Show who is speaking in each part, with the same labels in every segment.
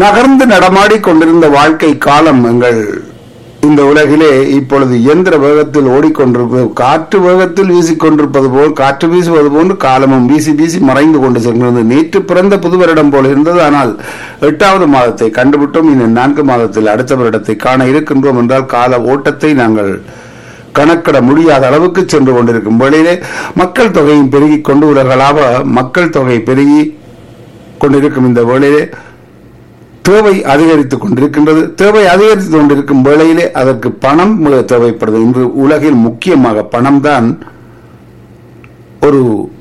Speaker 1: நகர்ந்து நடமாடிக் கொண்டிருந்த வாழ்க்கை காலம் எங்கள் இந்த உலகிலே இப்பொழுது இயந்திர வேகத்தில் ஓடிக்கொண்டிருப்பது காற்று வேகத்தில் வீசிக்கொண்டிருப்பது போல் காற்று வீசுவது போன்று காலமும் வீசி வீசி மறைந்து கொண்டு செல்கிறது நேற்று பிறந்த புது வருடம் போல இருந்தது ஆனால் எட்டாவது மாதத்தை கண்டுவிட்டோம் இன்னும் நான்கு மாதத்தில் அடுத்த வருடத்தை காண இருக்கின்றோம் என்றால் கால ஓட்டத்தை நாங்கள் கணக்கிட முடியாத அளவுக்கு சென்று கொண்டிருக்கும் வேளையிலே மக்கள் தொகையும் பெருகிக் கொண்டு உலகளாவ மக்கள் தொகை பெருகி கொண்டிருக்கும் இந்த வேளையிலே தேவை அதிகரித்துக் கொண்டிருக்கின்றது தேவை அதிகரித்துக் கொண்டிருக்கும் வேளையிலே அதற்கு பணம் மிக தேவைப்படுது இன்று உலகில் முக்கியமாக பணம்தான் ஒரு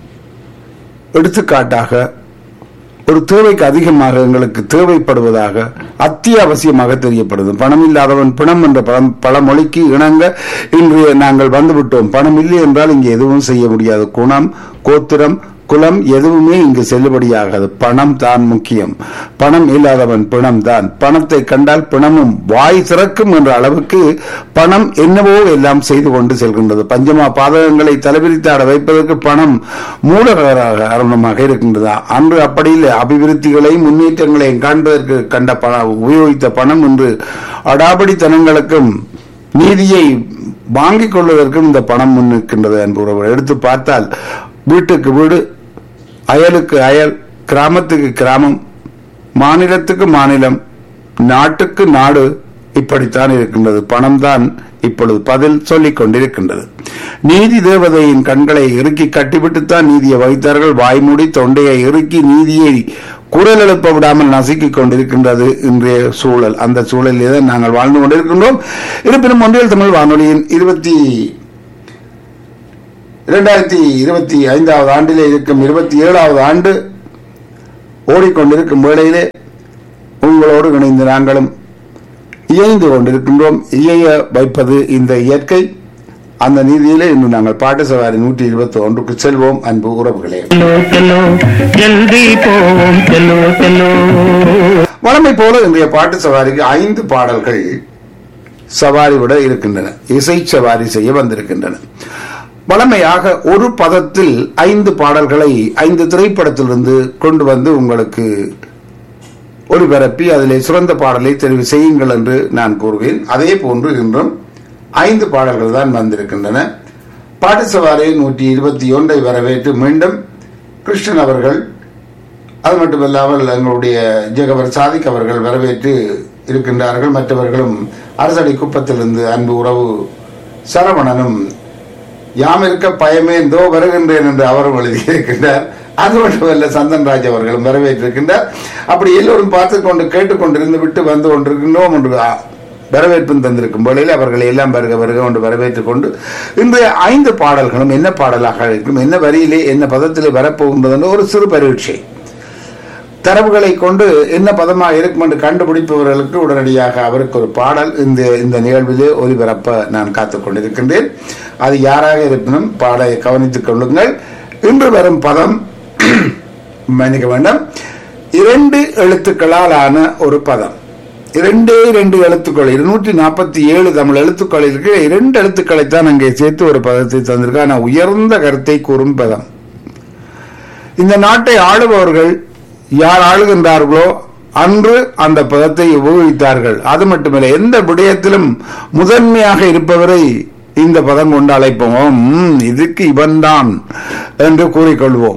Speaker 1: எடுத்துக்காட்டாக ஒரு தேவைக்கு அதிகமாக எங்களுக்கு தேவைப்படுவதாக அத்தியாவசியமாக தெரியப்படுது பணம் இல்லாதவன் பிணம் என்ற பழம் பழமொழிக்கு இணங்க இன்று நாங்கள் வந்துவிட்டோம் பணம் இல்லை என்றால் இங்கே எதுவும் செய்ய முடியாது குணம் கோத்திரம் குலம் எதுவுமே இங்கு செல்லுபடியாகாது பணம் தான் முக்கியம் பணம் இல்லாதவன் பிணம் தான் பணத்தை கண்டால் பிணமும் வாய் திறக்கும் என்ற அளவுக்கு பணம் என்னவோ எல்லாம் செய்து கொண்டு செல்கின்றது பஞ்சமா பாதகங்களை தலைவிரித்தாட வைப்பதற்கு பணம் மூலகார காரணமாக இருக்கின்றதா அன்று அப்படி இல்லை அபிவிருத்திகளை முன்னேற்றங்களையும் காண்பதற்கு கண்ட பணம் உபயோகித்த பணம் என்று அடாபடித்தனங்களுக்கும் நீதியை வாங்கிக் கொள்வதற்கும் இந்த பணம் முன்னிற்கின்றது என்பவர் எடுத்து பார்த்தால் வீட்டுக்கு வீடு அயலுக்கு அயல் கிராமத்துக்கு கிராமம் மாநிலத்துக்கு மாநிலம் நாட்டுக்கு நாடு இப்படித்தான் இருக்கின்றது பணம் தான் இப்பொழுது பதில் சொல்லிக் கொண்டிருக்கின்றது நீதி தேவதையின் கண்களை இறுக்கி கட்டிவிட்டுத்தான் நீதியை வைத்தார்கள் வாய்மூடி தொண்டையை இறுக்கி நீதியை குரல் எழுப்ப விடாமல் நசுக்கிக் கொண்டிருக்கின்றது இன்றைய சூழல் அந்த சூழலிலே தான் நாங்கள் வாழ்ந்து கொண்டிருக்கின்றோம் இருப்பினும் ஒன்றியல் தமிழ் வானொலியின் இருபத்தி இரண்டாயிரத்தி இருபத்தி ஐந்தாவது ஆண்டிலே இருக்கும் இருபத்தி ஏழாவது ஆண்டு ஓடிக்கொண்டிருக்கும் வேளையிலே உங்களோடு இணைந்து நாங்களும் இயைந்து கொண்டிருக்கின்றோம் இயைய வைப்பது இந்த இயற்கை அந்த நீதியிலே இன்று நாங்கள் பாட்டு சவாரி நூற்றி இருபத்தி ஒன்றுக்கு செல்வோம் அன்பு உறவுகளே
Speaker 2: चलो चलो जल्दी போவோம் चलो चलो
Speaker 1: வழமை போல இன்றைய பாட்டு சவாரிக்கு ஐந்து பாடல்கள் சவாரி விட இருக்கின்றன இசை சவாரி செய்ய வந்திருக்கின்றன வழமையாக ஒரு பதத்தில் ஐந்து பாடல்களை ஐந்து திரைப்படத்திலிருந்து கொண்டு வந்து உங்களுக்கு ஒளிபரப்பி அதிலே சிறந்த பாடலை தெரிவு செய்யுங்கள் என்று நான் கூறுவேன் அதே போன்று இன்றும் ஐந்து பாடல்கள் தான் வந்திருக்கின்றன பாட்டு சவாரி நூற்றி இருபத்தி ஒன்றை வரவேற்று மீண்டும் கிருஷ்ணன் அவர்கள் அது மட்டுமல்லாமல் எங்களுடைய ஜெகவர் சாதிக் அவர்கள் வரவேற்று இருக்கின்றார்கள் மற்றவர்களும் அரசடி குப்பத்திலிருந்து அன்பு உறவு சரவணனும் யாம் இருக்க பயமே எந்தோ வருகின்றேன் என்று அவரும் எழுதியிருக்கின்றார் அது மட்டுமல்ல சந்தன்ராஜ் அவர்களும் வரவேற்றிருக்கின்றார் அப்படி எல்லோரும் பார்த்து கொண்டு கேட்டுக்கொண்டிருந்து விட்டு வந்து கொண்டிருக்கின்றோம் என்று ஆ, வரவேற்பும் தந்திருக்கும் வேளையில் அவர்களை எல்லாம் வருக வருக கொண்டு வரவேற்றுக் கொண்டு இன்றைய ஐந்து பாடல்களும் என்ன பாடலாக இருக்கும் என்ன வரியிலே என்ன பதத்திலே வரப்போகின்றது என்று ஒரு சிறு பரீட்சை தரவுகளை கொண்டு என்ன பதமாக இருக்கும் என்று கண்டுபிடிப்பவர்களுக்கு உடனடியாக அவருக்கு ஒரு பாடல் இந்த இந்த நிகழ்விலே ஒலிபரப்ப நான் காத்துக் கொண்டிருக்கின்றேன் அது யாராக இருப்பினும் பாடலை கவனித்துக் கொள்ளுங்கள் இன்று வரும் பதம் மன்னிக்க வேண்டும் இரண்டு எழுத்துக்களால் ஆன ஒரு பதம் இரண்டே இரண்டு எழுத்துக்கள் இருநூற்றி நாற்பத்தி ஏழு தமிழ் எழுத்துக்கள் இருக்கு இரண்டு எழுத்துக்களைத்தான் அங்கே சேர்த்து ஒரு பதத்தை தந்திருக்க ஆனால் உயர்ந்த கருத்தை கூறும் பதம் இந்த நாட்டை ஆளுபவர்கள் யார் ஆளுகின்றார்களோ அன்று அந்த பதத்தை உபயோகித்தார்கள் அது மட்டுமல்ல எந்த விடயத்திலும் முதன்மையாக இருப்பவரை இந்த பதம் கொண்டு அழைப்போம் "ம், இதுக்கு இவன்தான் என்று கூறிக்கொள்வோம்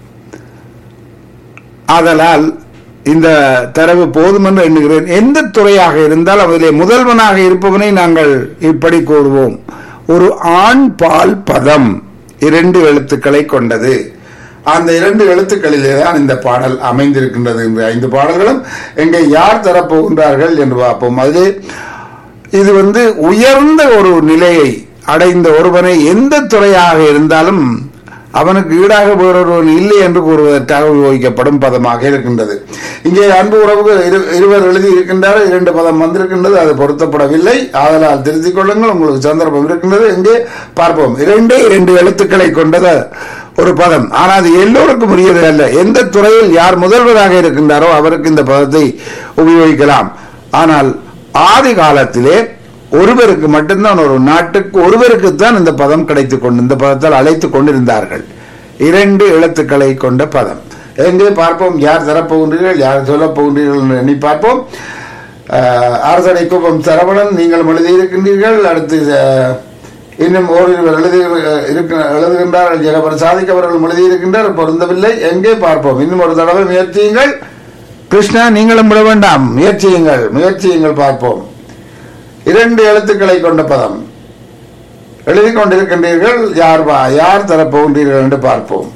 Speaker 1: ஆதலால் இந்த தரவு போதும் என்று எண்ணுகிறேன் எந்த துறையாக இருந்தால் அதிலே முதல்வனாக இருப்பவனை நாங்கள் இப்படி கூறுவோம் ஒரு ஆண் பால் பதம் இரண்டு எழுத்துக்களை கொண்டது அந்த இரண்டு எழுத்துக்களிலே தான் இந்த பாடல் அமைந்திருக்கின்றது என்று ஐந்து பாடல்களும் எங்கே யார் தரப்போகின்றார்கள் என்று பார்ப்போம் அதிலே இது வந்து உயர்ந்த ஒரு நிலையை அடைந்த ஒருவனை எந்த துறையாக இருந்தாலும் அவனுக்கு ஈடாக வேறொருவன் இல்லை என்று கூறுவதற்காக உபயோகிக்கப்படும் பதமாக இருக்கின்றது இங்கே அன்பு உறவுகள் இரு- இருவர் எழுதி இருக்கின்றார் இரண்டு பதம் வந்திருக்கின்றது அது பொருத்தப்படவில்லை ஆதலால் திருத்திக் கொள்ளுங்கள் உங்களுக்கு சந்தர்ப்பம் இருக்கின்றது இங்கே பார்ப்போம் இரண்டே இரண்டு எழுத்துக்களை கொண்டத ஒரு பதம் ஆனால் அது எல்லோருக்கும் உரியது அல்ல எந்த துறையில் யார் முதல்வராக இருக்கின்றாரோ அவருக்கு இந்த பதத்தை உபயோகிக்கலாம் ஆனால் ஆதி காலத்திலே ஒருவருக்கு மட்டும்தான் ஒரு நாட்டுக்கு ஒருவருக்கு தான் இந்த பதம் கிடைத்துக் கொண்டு இந்த பதத்தால் அழைத்துக் கொண்டிருந்தார்கள் இரண்டு எழுத்துக்களை கொண்ட பதம் எங்கே பார்ப்போம் யார் தரப்போகின்றீர்கள் யார் சொல்லப் போகின்றீர்கள் என்று எண்ணி பார்ப்போம் அஹ், அரசடை குப்பம் சரவணன் நீங்கள் எழுதியிருக்கின்றீர்கள் அடுத்து அஹ், இன்னும் ஓரிருவர் எழுதி இருக்க எழுதுகின்றார்கள் ஜெகபர் சாதிக் அவர்கள் எழுதியிருக்கின்றார் பொருந்தவில்லை எங்கே பார்ப்போம் இன்னும் ஒரு தடவை முயற்சியுங்கள் கிருஷ்ணா நீங்களும் விட வேண்டாம் முயற்சியுங்கள் முயற்சியுங்கள் பார்ப்போம் இரண்டு எழுத்துக்களை கொண்ட பதம் எழுதி கொண்டிருக்கின்றீர்கள் யார் வா யார் தரப்போகின்றீர்கள் என்று பார்ப்போம்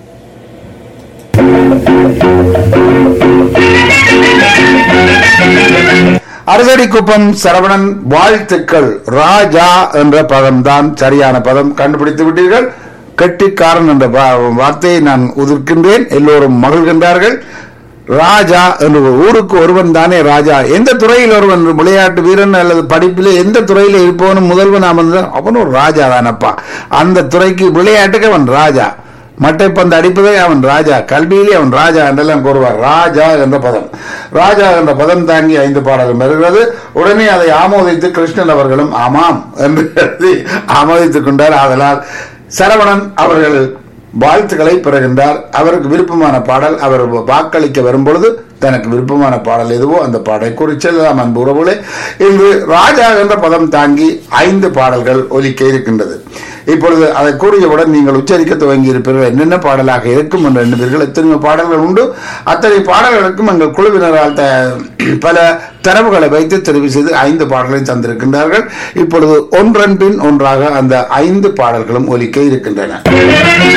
Speaker 1: அறுதடி குப்பம் சரவணன் வாழ்த்துக்கள் ராஜா என்ற பதம்தான் சரியான பதம் கண்டுபிடித்து விட்டீர்கள் கெட்டிக்காரன் என்ற வா- வார்த்தையை நான் உதிர்க்கின்றேன் எல்லோரும் மகிழ்கின்றார்கள் ராஜா என்று ஒரு ஊருக்கு ஒருவன் தானே ராஜா எந்த துறையில் ஒருவன் விளையாட்டு வீரன் அல்லது படிப்பிலே எந்த துறையில் இருப்பவனும் முதல்வன் அவன் தான் அவன் ஒரு ராஜா தானப்பா அந்த துறைக்கு விளையாட்டுக்கு அவன் ராஜா மட்டைப்பந்து அடிப்பதே அவன் ராஜா கல்வியிலே அவன் ராஜா என்றெல்லாம் கூறுவார் ராஜா என்ற பதம் ராஜா என்ற பதம் தாங்கி ஐந்து பாடலும் வருகிறது உடனே அதை ஆமோதித்து கிருஷ்ணன் அவர்களும் ஆமாம் என்று எழுதி ஆமோதித்துக் கொண்டார் ஆதலால் சரவணன் அவர்கள் வாழ்த்துக்களை பெறுகின்றார் அவருக்கு விருப்பமான பாடல் அவர் வாக்களிக்க வரும்பொழுது தனக்கு விருப்பமான பாடல் எதுவோ அந்த பாடலை கூறி செல்லலாம் அன்பு உறவுகளே இங்கு ராஜா என்ற பதம் தாங்கி ஐந்து பாடல்கள் ஒலிக்க இருக்கின்றது இப்பொழுது அதை கூறியவுடன் நீங்கள் உச்சரிக்க துவங்கி இருப்பீர்கள் என்னென்ன பாடலாக இருக்கும் என்று எண்ணுவீர்கள் எத்தனையோ பாடல்கள் உண்டு அத்தனை பாடல்களுக்கும் எங்கள் குழுவினரால் த- பல தரவுகளை வைத்து தெரிவு செய்து ஐந்து பாடல்களை தந்திருக்கின்றார்கள் இப்பொழுது ஒன்றன் பின் ஒன்றாக அந்த ஐந்து பாடல்களும் ஒலிக்க இருக்கின்றன